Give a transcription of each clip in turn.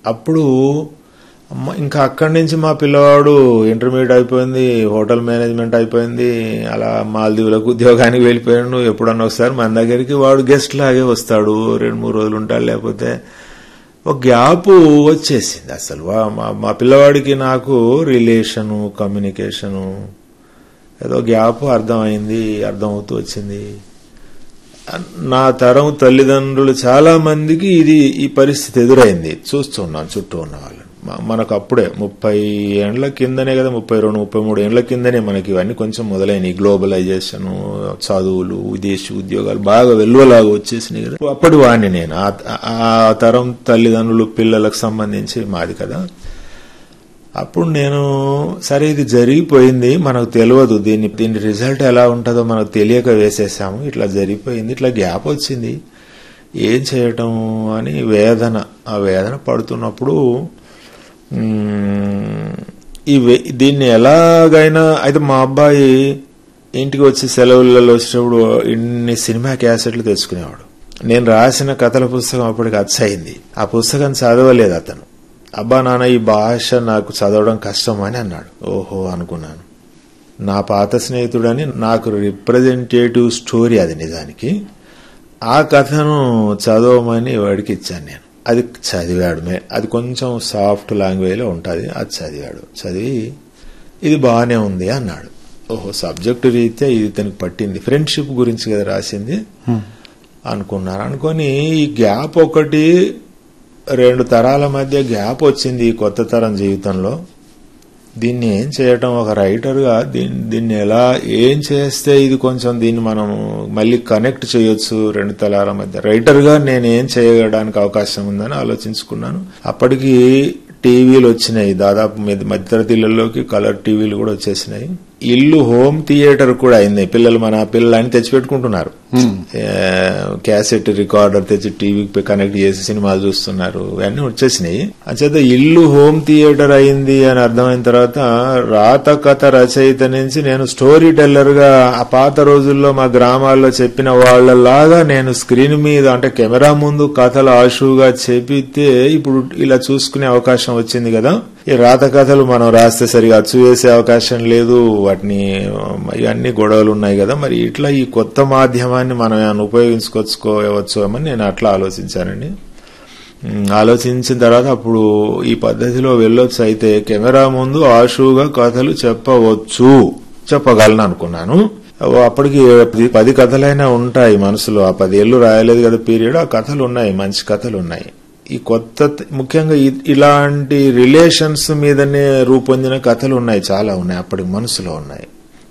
అప్పుడు అమ్మ ఇంకా అక్కడి నుంచి మా పిల్లవాడు ఇంటర్మీడియట్ అయిపోయింది హోటల్ మేనేజ్మెంట్ అయిపోయింది అలా మాల్దీవులకు ఉద్యోగానికి వెళ్ళిపోయాడు ఎప్పుడన్నా ఒకసారి మన దగ్గరికి వాడు గెస్ట్ లాగే వస్తాడు రెండు మూడు రోజులు ఉంటాడు లేకపోతే ఒక గ్యాప్ వచ్చేసింది అసలు వా- మా మా పిల్లవాడికి నాకు రిలేషను కమ్యూనికేషను ఏదో గ్యాప్ అర్థమైంది అర్థమవుతూ వచ్చింది నా తరం తల్లిదండ్రులు చాలా మందికి ఇది ఈ పరిస్థితి ఎదురైంది చూస్తున్నాం చుట్టూ ఉన్న వాళ్ళు మ- మనకు అప్పుడే ముప్పై ఏండ్ల కిందనే కదా ముప్పై రెండు ముప్పై మూడు ఏండ్ల కిందనే మనకి ఇవన్నీ కొంచెం మొదలైనవి గ్లోబలైజేషన్ చదువులు విదేశీ ఉద్యోగాలు బాగా వెల్లువలాగా వచ్చేసినాయి కదా అప్పటి వాడిని నేను ఆ- ఆ తరం తల్లిదండ్రులు పిల్లలకు సంబంధించి మాది కదా అప్పుడు నేను సరే ఇది జరిగిపోయింది మనకు తెలియదు దీని దీని రిజల్ట్ ఎలా ఉంటుందో మనకు తెలియక వేసేసాము ఇట్లా జరిగిపోయింది ఇట్లా గ్యాప్ వచ్చింది ఏం చేయటం అని వేదన ఆ వేదన పడుతున్నప్పుడు మ్మ్, ఈ వే- దీన్ని ఎలాగైనా అయితే మా అబ్బాయి ఇంటికి వచ్చి సెలవులలో వచ్చినప్పుడు ఇన్ని సినిమా క్యాసెట్లు తెచ్చుకునేవాడు నేను రాసిన కథల పుస్తకం అప్పటికి అచ్చయింది ఆ పుస్తకం చదవలేదు అతను అబ్బా నాన్న ఈ భాష నాకు చదవడం కష్టం అని అన్నాడు ఓహో అనుకున్నాను నా పాత స్నేహితుడని నాకు రిప్రజెంటేటివ్ స్టోరీ అది నిజానికి ఆ కథను చదవమని వాడికి ఇచ్చాను నేను అది చదివాడు మే అది కొంచెం సాఫ్ట్ లాంగ్వేజ్లో ఉంటుంది అది చదివాడు చదివి ఇది బాగానే ఉంది అన్నాడు ఓహో సబ్జెక్టు రీత్యా ఇది ఇతనికి పట్టింది ఫ్రెండ్షిప్ గురించి కదా రాసింది అనుకున్నారు అనుకొని ఈ గ్యాప్ ఒకటి రెండు తరాల మధ్య గ్యాప్ వచ్చింది ఈ కొత్త తరం జీవితంలో దీన్ని ఏం చేయటం ఒక రైటర్గా దీన్ని దీన్ని ఎలా ఏం చేస్తే ఇది కొంచెం దీన్ని మనం మళ్ళీ కనెక్ట్ చేయొచ్చు రెండు తలాల మధ్య రైటర్గా నేను ఏం చేయడానికి అవకాశం ఉందని ఆలోచించుకున్నాను అప్పటికి టీవీలు వచ్చినాయి దాదాపు మధ్య మధ్యతరగతి ఇళ్లలోకి కలర్ టీవీలు కూడా వచ్చేసినాయి ఇల్లు హోమ్ థియేటర్ కూడా అయింది పిల్లలు మన పిల్లలు అని తెచ్చిపెట్టుకుంటున్నారు ఏ, క్యాసెట్ రికార్డర్ తెచ్చి టీవీకి కనెక్ట్ చేసి సినిమాలు చూస్తున్నారు ఇవన్నీ వచ్చేసినాయి అంచేత ఇల్లు హోమ్ థియేటర్ అయింది అని అర్థమైన తర్వాత రాత కథ రచయిత నుంచి నేను స్టోరీ టెల్లర్ గా ఆ పాత రోజుల్లో మా గ్రామాల్లో చెప్పిన వాళ్ళలాగా నేను స్క్రీన్ మీద అంటే కెమెరా ముందు కథలు ఆశువుగా చెప్పితే ఇప్పుడు ఇలా చూసుకునే అవకాశం వచ్చింది కదా ఈ రాత కథలు మనం రాస్తే సరిగా అచ్చు వేసే అవకాశం లేదు వాటిని ఇవన్నీ గొడవలు ఉన్నాయి కదా మరి ఇట్లా ఈ కొత్త మాధ్యమాన్ని మనం ఏమైనా ఉపయోగించుకొచ్చుకోవచ్చు అని నేను అట్లా ఆలోచించానండి ఉమ్, ఆలోచించిన తర్వాత అప్పుడు ఈ పద్ధతిలో వెళ్ళొచ్చు అయితే కెమెరా ముందు ఆశువుగా కథలు చెప్పవచ్చు చెప్పగలను అనుకున్నాను ఓ అప్పటికి పది- పది కథలైనా ఉంటాయి మనసులో ఆ పది ఏళ్ళు రాయలేదు కదా పీరియడ్ ఆ కథలు ఉన్నాయి మంచి కథలు ఉన్నాయి ఈ కొత్త ముఖ్యంగా ఇ- ఇలాంటి రిలేషన్స్ మీదనే రూపొందిన కథలు ఉన్నాయి చాలా ఉన్నాయి అప్పటికి మనసులో ఉన్నాయి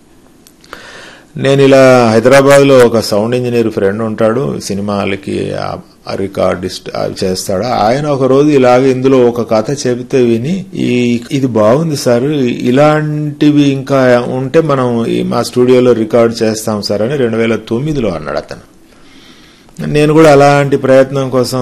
నేను ఇలా హైదరాబాద్ లో ఒక సౌండ్ ఇంజనీర్ ఫ్రెండ్ ఉంటాడు సినిమాలకి ఆ- ఆ రికార్డిస్ట్ అవి చేస్తాడు ఆయన ఒక రోజు ఇలాగ ఇందులో ఒక కథ చెబితే విని ఈ ఇది బాగుంది సార్ ఇలాంటివి ఇంకా ఉంటే మనం ఈ మా స్టూడియోలో రికార్డ్ చేస్తాం సార్ అని రెండు వేల తొమ్మిదిలో అన్నాడు అతను నేను కూడా అలాంటి ప్రయత్నం కోసం